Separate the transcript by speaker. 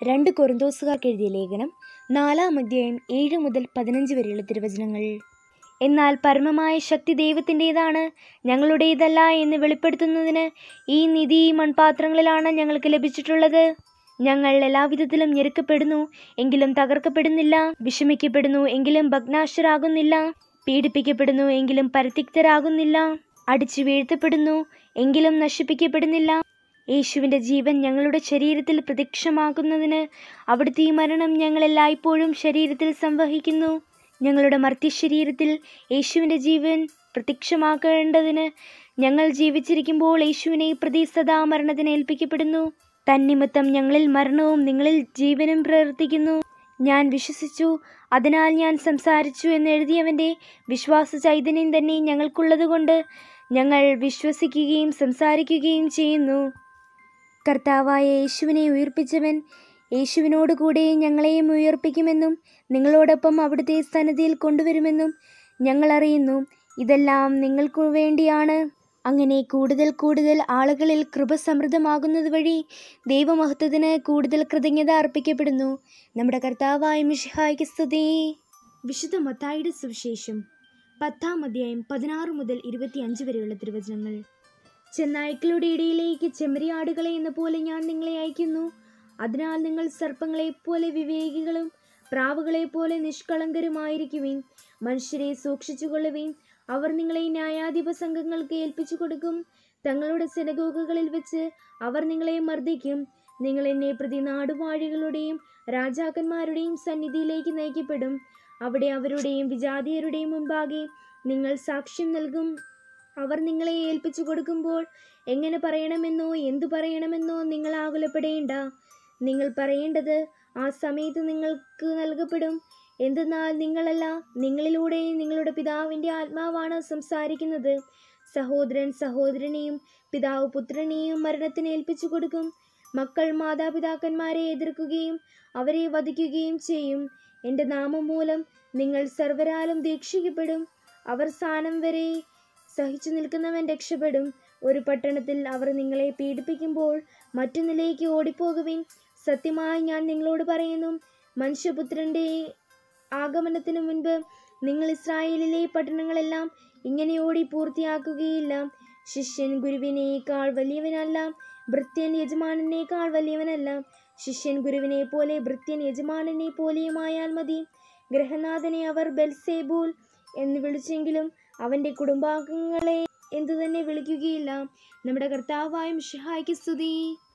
Speaker 1: രണ്ട് കൊറിന്തോസുകാർക്ക് എഴുതിയ ലേഖനം നാലാം അധ്യായം ഏഴ് മുതൽ പതിനഞ്ച് വരെയുള്ള തിരുവചനങ്ങൾ എന്നാൽ പരമമായ ശക്തി ദൈവത്തിൻ്റെതാണ് ഞങ്ങളുടേതല്ല എന്ന് വെളിപ്പെടുത്തുന്നതിന് ഈ നിധി മൺപാത്രങ്ങളിലാണ് ഞങ്ങൾക്ക് ലഭിച്ചിട്ടുള്ളത് ഞങ്ങൾ എല്ലാവിധത്തിലും ഞെരുക്കപ്പെടുന്നു എങ്കിലും തകർക്കപ്പെടുന്നില്ല വിഷമിക്കപ്പെടുന്നു എങ്കിലും ഭഗ്നാശരാകുന്നില്ല പീഡിപ്പിക്കപ്പെടുന്നു എങ്കിലും പരിത്യക്തരാകുന്നില്ല അടിച്ചു വീഴ്ത്തപ്പെടുന്നു എങ്കിലും നശിപ്പിക്കപ്പെടുന്നില്ല യേശുവിൻ്റെ ജീവൻ ഞങ്ങളുടെ ശരീരത്തിൽ പ്രത്യക്ഷമാക്കുന്നതിന് അവിടുത്തെ ഈ മരണം ഞങ്ങൾ എല്ലായ്പ്പോഴും ശരീരത്തിൽ സംവഹിക്കുന്നു ഞങ്ങളുടെ മർത്യശരീരത്തിൽ യേശുവിൻ്റെ ജീവൻ പ്രത്യക്ഷമാക്കേണ്ടതിന് ഞങ്ങൾ ജീവിച്ചിരിക്കുമ്പോൾ യേശുവിനെ പ്രതി സദാ മരണത്തിന് ഏൽപ്പിക്കപ്പെടുന്നു തന്നിമിത്തം ഞങ്ങളിൽ മരണവും നിങ്ങളിൽ ജീവനും പ്രവർത്തിക്കുന്നു ഞാൻ വിശ്വസിച്ചു അതിനാൽ ഞാൻ സംസാരിച്ചു എന്ന് എഴുതിയവൻ്റെ വിശ്വാസ ചൈതന്യം തന്നെ ഞങ്ങൾക്കുള്ളതുകൊണ്ട് ഞങ്ങൾ വിശ്വസിക്കുകയും സംസാരിക്കുകയും ചെയ്യുന്നു കർത്താവായ യേശുവിനെ ഉയർപ്പിച്ചവൻ യേശുവിനോട് കൂടെ ഞങ്ങളെയും ഉയർപ്പിക്കുമെന്നും നിങ്ങളോടൊപ്പം അവിടുത്തെ സന്നദ്ധിയിൽ കൊണ്ടുവരുമെന്നും ഞങ്ങൾ അറിയുന്നു ഇതെല്ലാം നിങ്ങൾക്കു വേണ്ടിയാണ് അങ്ങനെ കൂടുതൽ കൂടുതൽ ആളുകളിൽ കൃപ സമൃദ്ധമാകുന്നത് വഴി ദൈവമഹത്വത്തിന് കൂടുതൽ കൃതജ്ഞത അർപ്പിക്കപ്പെടുന്നു നമ്മുടെ കർത്താവായ മിഷിഹായ്ക്ക് സ്തുതി വിശുദ്ധ മത്തായിയുടെ സുവിശേഷം പത്താം അധ്യായം പതിനാറ് മുതൽ ഇരുപത്തിയഞ്ച് വരെയുള്ള തിരുവചനങ്ങൾ ചെന്നായ്ക്കളുടെ ഇടയിലേക്ക് ചെമ്മരിയാടുകളെ എന്ന പോലെ ഞാൻ നിങ്ങളെ അയക്കുന്നു അതിനാൽ നിങ്ങൾ സർപ്പങ്ങളെപ്പോലെ വിവേകികളും പ്രാവുകളെപ്പോലെ നിഷ്കളങ്കരുമായിരിക്കുവിൻ മനുഷ്യരെ സൂക്ഷിച്ചുകൊള്ളുവിൻ അവർ നിങ്ങളെ ന്യായാധിപ സംഘങ്ങൾക്ക് ഏൽപ്പിച്ചു കൊടുക്കും തങ്ങളുടെ സിനഗോഗുകളിൽ വെച്ച് അവർ നിങ്ങളെ മർദ്ദിക്കും നിങ്ങൾ എന്നെ പ്രതി നാടുവാഴികളുടെയും രാജാക്കന്മാരുടെയും സന്നിധിയിലേക്ക് നയിക്കപ്പെടും അവിടെ അവരുടെയും വിജാതീയരുടെയും മുമ്പാകെ നിങ്ങൾ സാക്ഷ്യം നൽകും അവർ നിങ്ങളെ ഏൽപ്പിച്ചു കൊടുക്കുമ്പോൾ എങ്ങനെ പറയണമെന്നോ എന്തു പറയണമെന്നോ നിങ്ങൾ ആകുലപ്പെടേണ്ട നിങ്ങൾ പറയേണ്ടത് ആ സമയത്ത് നിങ്ങൾക്ക് നൽകപ്പെടും എന്തെന്നാൽ നിങ്ങളല്ല നിങ്ങളിലൂടെ നിങ്ങളുടെ പിതാവിൻ്റെ ആത്മാവാണ് സംസാരിക്കുന്നത് സഹോദരൻ സഹോദരനെയും പിതാവ് പുത്രനെയും മരണത്തിന് ഏൽപ്പിച്ചു കൊടുക്കും മക്കൾ മാതാപിതാക്കന്മാരെ എതിർക്കുകയും അവരെ വധിക്കുകയും ചെയ്യും എൻ്റെ നാമം മൂലം നിങ്ങൾ സർവരാലും ദീക്ഷിക്കപ്പെടും അവസാനം വരെ സഹിച്ചു നിൽക്കുന്നവൻ രക്ഷപ്പെടും ഒരു പട്ടണത്തിൽ അവർ നിങ്ങളെ പീഡിപ്പിക്കുമ്പോൾ മറ്റൊന്നിലേക്ക് ഓടിപ്പോകുവിൻ സത്യമായി ഞാൻ നിങ്ങളോട് പറയുന്നു മനുഷ്യപുത്രൻ്റെ ആഗമനത്തിനു മുൻപ് നിങ്ങൾ ഇസ്രായേലിലെ പട്ടണങ്ങളെല്ലാം ഇങ്ങനെ ഓടി പൂർത്തിയാക്കുകയില്ല ശിഷ്യൻ ഗുരുവിനേക്കാൾ വലിയവനല്ല ഭൃത്യൻ യജമാനനേക്കാൾ വലിയവനല്ല ശിഷ്യൻ ഗുരുവിനെ പോലെ ഭൃത്യൻ യജമാനനെ പോലെയുമായാൽ മതി ഗ്രഹനാഥനെ അവർ ബെൽസേബൂൽ എന്ന് വിളിച്ചെങ്കിലും അവൻ്റെ കുടുംബാംഗങ്ങളെ എന്തു തന്നെ വിളിക്കുകയില്ല നമ്മുടെ കർത്താവായ മിഷിഹായ്ക്ക് സ്തുതി